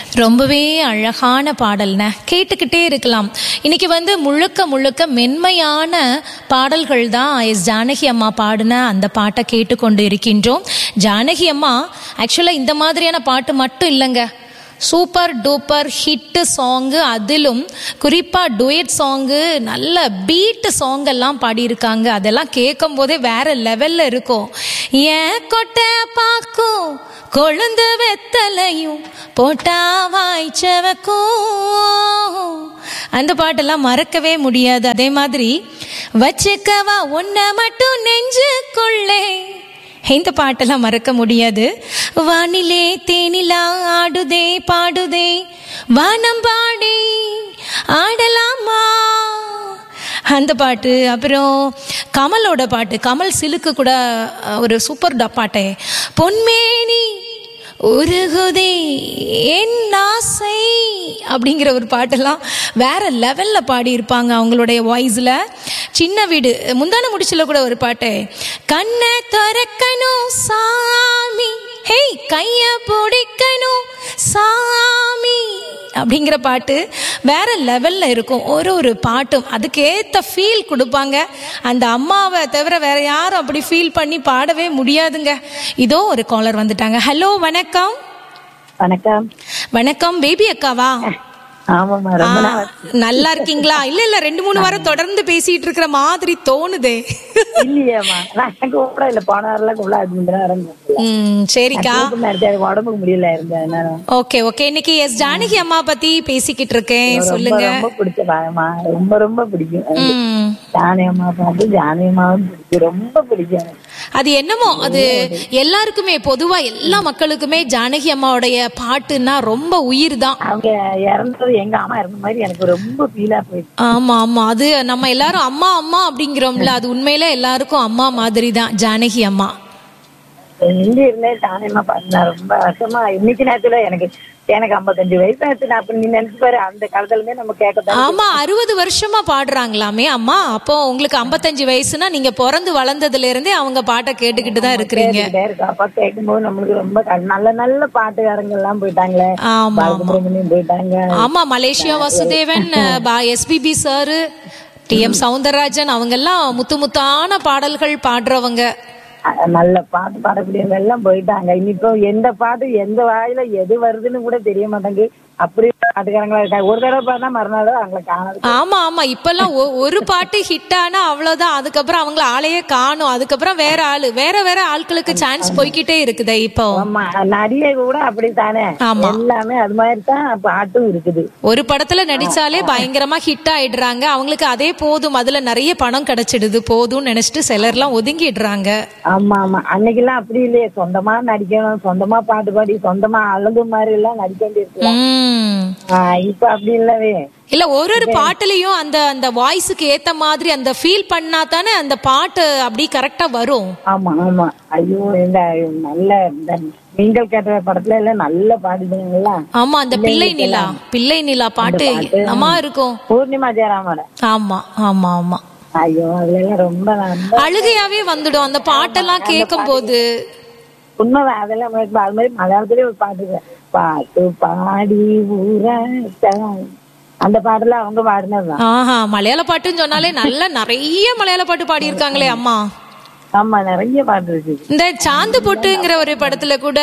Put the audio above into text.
ரொம்பவே அழகான பாடல்ன கேட்டுக்கிட்டே இருக்கலாம் இன்னைக்கு வந்து முழுக்க முழுக்க மென்மையான பாடல்கள் தான் எஸ் ஜானகி அம்மா பாடின அந்த பாட்டை கேட்டுக்கொண்டு இருக்கின்றோம் ஜானகி அம்மா ஆக்சுவலாக இந்த மாதிரியான பாட்டு மட்டும் இல்லைங்க சூப்பர் டூப்பர் ஹிட்டு சாங்கு அதிலும் குறிப்பாக டுயட் சாங்கு நல்ல பீட்டு சாங் எல்லாம் பாடியிருக்காங்க அதெல்லாம் கேட்கும் போதே வேற லெவல்ல இருக்கும் ஏன் கொட்டை பாக்கும் கொழுந்து வெத்தலையும் போட்டா வாய்ச்சவக்கும் அந்த பாட்டெல்லாம் மறக்கவே முடியாது அதே மாதிரி வச்சுக்கவா ஒன்ன மட்டும் நெஞ்சுக்குள்ளே இந்த பாட்டெல்லாம் மறக்க முடியாது வானிலே தேனிலா ஆடுதே பாடுதே வானம் பாடி ஆடலாமா அந்த பாட்டு அப்புறம் கமலோட பாட்டு கமல் சிலுக்கு கூட அஹ், ஒரு சூப்பர் ட- பாட்டே பொன்மேனி உருகுதே என் ஆசை அப்படிங்கிற ஒரு பாட்டெல்லாம் வேற லெவல்ல பாடியிருப்பாங்க அவங்களுடைய வாய்ஸில் சின்ன வீடு முந்தான முடிச்சுல கூட ஒரு பாட்டு கண்ணை திறக்கணும் சாமி ஹேய் கைய பிடிக்கணும் சாமி அப்படிங்கிற பாட்டு வேற லெவல்ல இருக்கும் ஒரு ஒரு பாட்டும் அதுக்கேத்த ஃபீல் கொடுப்பாங்க அந்த அம்மாவை தவிர வேற யாரும் அப்படி ஃபீல் பண்ணி பாடவே முடியாதுங்க இதோ ஒரு காலர் வந்துட்டாங்க ஹலோ வணக்கம் வணக்கம் வணக்கம் பேபி அக்காவா ஆமாம்மா ரொம்ப ஆ, நாள் நல்லா இருக்கீங்களா இல்ல இல்ல ரெண்டு மூணு வாரம் தொடர்ந்து பேசிட்டு இருக்கிற மாதிரி தோணுதே இல்லையேம்மா நான் கூட இல்ல போன வாரம் உள்ள அது முந்தின வாரம் கூப்பிடல. ம் சரிக்கா கூப்பிட்டு நினைச்சேன், எனக்கு உடம்புக்கு முடியல இருந்தேன் அதனால ஓகே ஓகே இன்னைக்கு எஸ் ஜானகி அம்மா பத்தி பேசிக்கிட்டு இருக்கேன் ரொம்ப சொல்லுங்க ரொம்ப பிடிச்ச பாயம்மா ரொம்ப ரொம்ப பிடிக்கும் எனக்கு. ம் ஜானகி அம்மா பாட்டு ஜானகி அம்மாவும் பிடிக்கும் ரொம்ப பிடிக்கும் எனக்கு. அது என்னமோ அது எல்லாருக்குமே பொதுவா எல்லா மக்களுக்குமே ஜானகி அம்மாவுடைய பாட்டுன்னா ரொம்ப உயிர் தான் அவங்க இறந்தது எங்க அம்மா இறந்த மாதிரி எனக்கு ரொம்ப ஃபீலா போயிடுச்சு ஆமா ஆமா அது நம்ம எல்லாரும் அம்மா அம்மா அப்படிங்கிறோம்ல அது உண்மையில எல்லாருக்கும் அம்மா மாதிரி தான் ஜானகி அம்மா எங்க இருந்தே ஜானகி அம்மா பாட்டு நான் ரொம்ப வருஷமா இன்னைக்கு நேரத்துல எனக்கு எனக்கு ஐம்பத்தஞ்சு வயசு ஆச்சு நான் அப்ப நீ நினைச்சு பாரு அந்த காலத்துல இருந்தே நம்ம கேட்கத்தான் ஆமா அறுபது வருஷமா பாடுறாங்களாமே அம்மா அப்போ உங்களுக்கு ஐம்பத்தஞ்சு வயசுனா நீங்க பிறந்து வளர்ந்ததுல இருந்தே அவங்க பாட்டை கேட்டுக்கிட்டு தான் இருக்கிறீங்க கேட்டுக்கிட்டே இருக்கோம் அப்ப கேட்கும்போது நம்மளுக்கு ரொம்ப க- நல்ல நல்ல பாட்டுக்காரங்க எல்லாம் போயிட்டாங்களே ஆமா ஆமா பாலசுப்ரமணியம் போயிட்டாங்க ஆமா Malaysia Vasudevan SPB sir T M Soundararajan அவங்க எல்லாம் முத்து முத்தான பாடல்கள் பாடுறவங்க அஹ் நல்ல பாட்டு பாடக்கூடியவங்க எல்லாம் போயிட்டாங்க இனிப்போ எந்த பாட்டு எந்த வாயில எது வருதுன்னு கூட தெரிய மாட்டேங்குது அப்படி பாட்டுக்காரங்களா இருக்காங்க ஒரு தடவை பார்த்தா மறுநாள் அவங்களை காணது ஆமா ஆமா இப்பெல்லாம் ஒ- ஒரு பாட்டு ஹிட் ஆனா அவ்வளவுதான் அதுக்கப்புறம் அவங்கள ஆளையே காணும் அதுக்கப்புறம் வேற ஆளு வேற வேற ஆட்களுக்கு சான்ஸ் போய்க்கிட்டே இருக்குதே இப்போ ஆமா நடிகை கூட அப்படித்தானே ஆமா. எல்லாமே அது மாதிரி தான் பாட்டும் இருக்குது ஒரு படத்துல நடிச்சாலே பயங்கரமா ஹிட் ஆயிடுறாங்க அவங்களுக்கு அதே போதும் அதுல நிறைய பணம் கிடைச்சிடுது போதும்னு நினைச்சிட்டு சிலர்லாம் ஒதுங்கிடுறாங்க ஆமா ஆமா அன்னைக்கெல்லாம் அப்படி இல்லையே சொந்தமா நடிக்கணும் சொந்தமா பாட்டு பாடி சொந்தமா அழகு மாதிரி எல்லாம் நடிக்க வேண்டியிருக்கலாம் உம் ஆஹ் இப்ப அப்படி இல்லவே இல்ல ஒரு ஒரு பாட்டுலயும் அந்த அந்த வாய்ஸுக்கு ஏத்த மாதிரி அந்த ஃபீல் பண்ணா தானே அந்த பாட்டு அப்படி கரெக்டா வரும் ஆமா ஆமா ஐயோ இந்த நல்ல இந்த நீங்கள் கேட்ட படத்துல எல்லாம் நல்ல பாடுதுங்களா ஆமா அந்த பிள்ளை நிலா பிள்ளை நிலா பாட்டு என்னமா இருக்கும் பூர்ணிமா ஜெயராமோட ஆமா ஆமா ஆமா ஐயோ அதுல எல்லாம் ரொம்ப ரொம்ப அழுகையாவே வந்துடும் அந்த பாட்டெல்லாம் கேட்கும் போது உண்மைதான் அதெல்லாம் எனக்கு அது மாதிரி மலையாளத்திலே ஒரு பாட்டு இருக்கு. பாட்டு பாடி ஊராட்டம் அந்த பாட்டுல அவங்க பாடினதுதான் ஆஹா மலையாள பாட்டுன்னு சொன்னாலே நல்ல நிறைய மலையாள பாட்டு பாடியிருக்காங்களே அம்மா ஆமா நிறைய பாட்டு இருக்கு இந்த சாந்து பொட்டுங்கிற ஒரு படத்துல கூட